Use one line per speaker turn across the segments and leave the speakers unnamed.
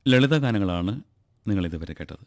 ലളിതഗാനങ്ങളാണ് നിങ്ങൾ ഇതുവരെ കേട്ടത്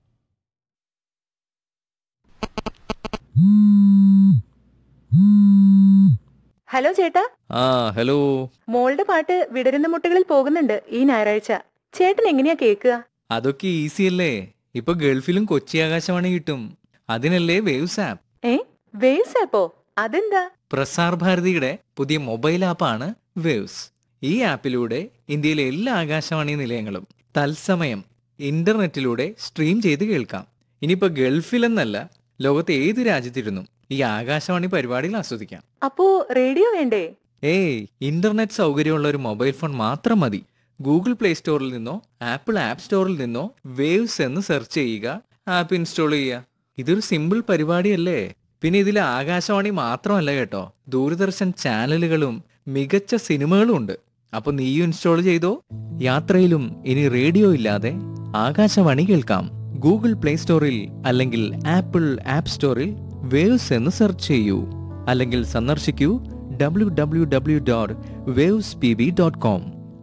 ഹലോ ചേട്ടാ
ആ ഹലോ
മോളുടെ പാട്ട് വിടരുന്ന മുട്ടുകളിൽ പോകുന്നുണ്ട് ഈ ഞായറാഴ്ച ചേട്ടൻ എങ്ങനെയാ കേൾക്കുക
അതൊക്കെ ഈസി അല്ലേ ഇപ്പൊ ഗൾഫിലും കൊച്ചി ആകാശവാണി കിട്ടും അതിനല്ലേ വേവ്സ് ആപ്പ്
ഏ വേവ്സ് ആപ്പോ അതെന്താ
പ്രസാർ ഭാരതിയുടെ പുതിയ മൊബൈൽ ആപ്പാണ് വേവ്സ് ഈ ആപ്പിലൂടെ ഇന്ത്യയിലെ എല്ലാ ആകാശവാണി നിലയങ്ങളും തത്സമയം ഇന്റർനെറ്റിലൂടെ സ്ട്രീം ചെയ്ത് കേൾക്കാം ഇനിയിപ്പോ ഗൾഫിലെന്നല്ല ലോകത്തെ ഏത് രാജ്യത്തിരുന്നും ഈ ആകാശവാണി പരിപാടികൾ ആസ്വദിക്കാം
അപ്പോ റേഡിയോ വേണ്ടേ
ഏയ് ഇന്റർനെറ്റ് സൗകര്യമുള്ള ഒരു മൊബൈൽ ഫോൺ മാത്രം മതി ഗൂഗിൾ പ്ലേ സ്റ്റോറിൽ നിന്നോ ആപ്പിൾ ആപ്പ് സ്റ്റോറിൽ നിന്നോ വേവ്സ് എന്ന് സെർച്ച് ചെയ്യുക ആപ്പ് ഇൻസ്റ്റാൾ ചെയ്യുക ഇതൊരു സിമ്പിൾ പരിപാടിയല്ലേ പിന്നെ ഇതിൽ ആകാശവാണി മാത്രമല്ല കേട്ടോ ദൂരദർശൻ ചാനലുകളും മികച്ച സിനിമകളും ഉണ്ട് അപ്പൊ നീയും ഇൻസ്റ്റാൾ ചെയ്തോ യാത്രയിലും ഇനി റേഡിയോ ഇല്ലാതെ ആകാശവാണി കേൾക്കാം ഗൂഗിൾ പ്ലേ സ്റ്റോറിൽ അല്ലെങ്കിൽ ആപ്പിൾ ആപ്പ് സ്റ്റോറിൽ വേവ്സ് എന്ന് സെർച്ച് ചെയ്യൂ അല്ലെങ്കിൽ സന്ദർശിക്കൂ W W W dot Waves P B dot com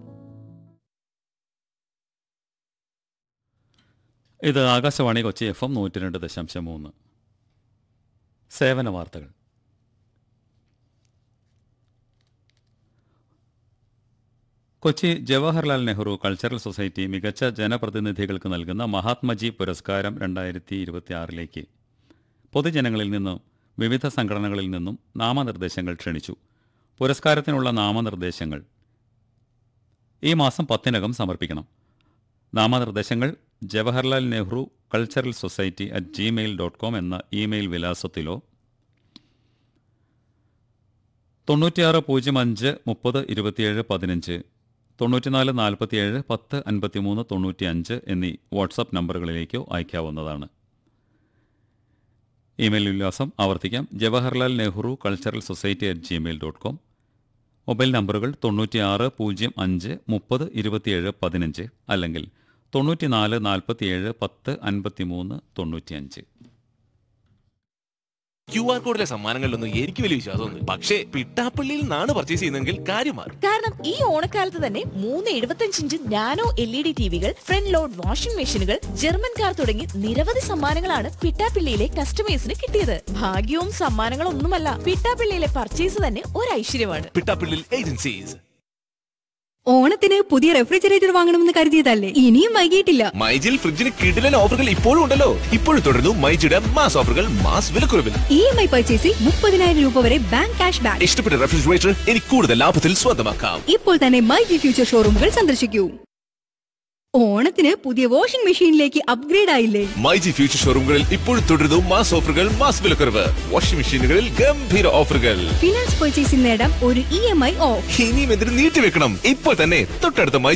ഇത് ആകാശവാണി കൊച്ചി എഫ് എം നൂറ്റി രണ്ട് ദശാംശം മൂന്ന് സേവന വാർത്തകൾ കൊച്ചി ജവഹർലാൽ നെഹ്റു കൾച്ചറൽ സൊസൈറ്റി മികച്ച ജനപ്രതിനിധികൾക്ക് നൽകുന്ന മഹാത്മജി പുരസ്കാരം രണ്ടായിരത്തി ഇരുപത്തി ആറിലേക്ക് പൊതുജനങ്ങളിൽ നിന്നും വിവിധ സംഘടനകളിൽ നിന്നും നാമനിർദ്ദേശങ്ങൾ ക്ഷണിച്ചു പുരസ്കാരത്തിനുള്ള നാമനിർദ്ദേശങ്ങൾ ഈ മാസം പത്തിനകം സമർപ്പിക്കണം നാമനിർദ്ദേശങ്ങൾ Jawaharlal Nehru cultural society at Gmail dot com എന്ന ഇമെയിൽ വിലാസത്തിലോ തൊണ്ണൂറ്റിയാറ് പൂജ്യം അഞ്ച് മുപ്പത് ഇരുപത്തിയേഴ് പതിനഞ്ച് തൊണ്ണൂറ്റിനാല് നാൽപ്പത്തിയേഴ് പത്ത് അൻപത്തിമൂന്ന് തൊണ്ണൂറ്റി അഞ്ച് എന്നീ വാട്സപ്പ് നമ്പറുകളിലേക്കോ അയക്കാവുന്നതാണ് ഇമെയിൽ വിലാസം ആവർത്തിക്കാം Jawaharlal Nehru cultural society at Gmail dot com mobile നമ്പറുകൾ തൊണ്ണൂറ്റിയാറ് പൂജ്യം അഞ്ച് മുപ്പത് ഇരുപത്തിയേഴ് പതിനഞ്ച് അല്ലെങ്കിൽ തൊണ്ണൂറ്റിനാല് നാൽപ്പത്തിയേഴ് പത്ത് അൻപത്തിമൂന്ന് തൊണ്ണൂറ്റിയഞ്ച്
ക്യു ആർ കോഡിലെ സമ്മാനങ്ങളിലൊന്നും എനിക്ക് വലിയ വിശ്വാസമൊന്നും പക്ഷേ പിട്ടാപ്പള്ളിയിൽ നിന്നാണ് പർച്ചേസ് ചെയ്യുന്നതെങ്കിൽ കാര്യം മാറും
കാരണം ഈ ഓണക്കാലത്ത് തന്നെ മൂന്ന് എഴുപത്തഞ്ച് inch nano L E D ടിവികൾ ഫ്രണ്ട് ലോഡ് വാഷിംഗ് മെഷീനുകൾ ജർമ്മൻ കാർ തുടങ്ങി നിരവധി സമ്മാനങ്ങളാണ് പിട്ടാപ്പിള്ളിയിലെ കസ്റ്റമേഴ്സിന് കിട്ടിയത് ഭാഗ്യവും സമ്മാനങ്ങളൊന്നുമല്ല പിട്ടാപ്പിള്ളിയിലെ പർച്ചേസ് തന്നെ ഒരു ഐശ്വര്യമാണ്
പിട്ടാപ്പള്ളിയിൽ ഏജൻസീസ്
ഓണത്തിന് പുതിയ റെഫ്രിജറേറ്റർ വാങ്ങണമെന്ന് കരുതിയതല്ലേ ഇനിയും വൈകിയിട്ടില്ല
മൈജിൽ ഫ്രിഡ്ജിന് കിടിലൻ ഓഫറുകൾ ഇപ്പോഴും ഉണ്ടല്ലോ ഇപ്പോഴും തുടരുന്നു മൈജിയുടെ മാസ് ഓഫറുകൾ മാസ് വിലക്കുറവിൽ
ഇ എം ഐ പർച്ചേസിൽ മുപ്പതിനായിരം രൂപ വരെ ബാങ്ക് ക്യാഷ് ബാക്ക്
ഇഷ്ടപ്പെട്ട റെഫ്രിജറേറ്റർ ഇനി കൂടുതൽ ലാഭത്തിൽ സ്വന്തമാക്കാം
ഇപ്പോൾ തന്നെ മൈ ജി ഫ്യൂച്ചർ ഷോറൂമുകൾ സന്ദർശിക്കൂ ഓണത്തിന് പുതിയ വാഷിംഗ് മെഷീനിലേക്ക് അപ്ഗ്രേഡ് ആയില്ലേ
മൈജി ഫ്യൂച്ചർ ഷോറൂമുകളിൽ ഇപ്പോഴും തുടരുന്നു മാസ് ഓഫറുകൾ മാസ് വിലക്കുറവ് വാഷിംഗ് മെഷീനുകളിൽ ഗംഭീര ഓഫറുകൾ
ഫിനാൻസ് പർച്ചേസിൽ നേടാം ഒരു ഇ എം ഐ ഓഫ്
ഇനിയും എന്തിനു നീട്ടിവെക്കണം ഇപ്പോൾ തന്നെ തൊട്ടടുത്ത മൈ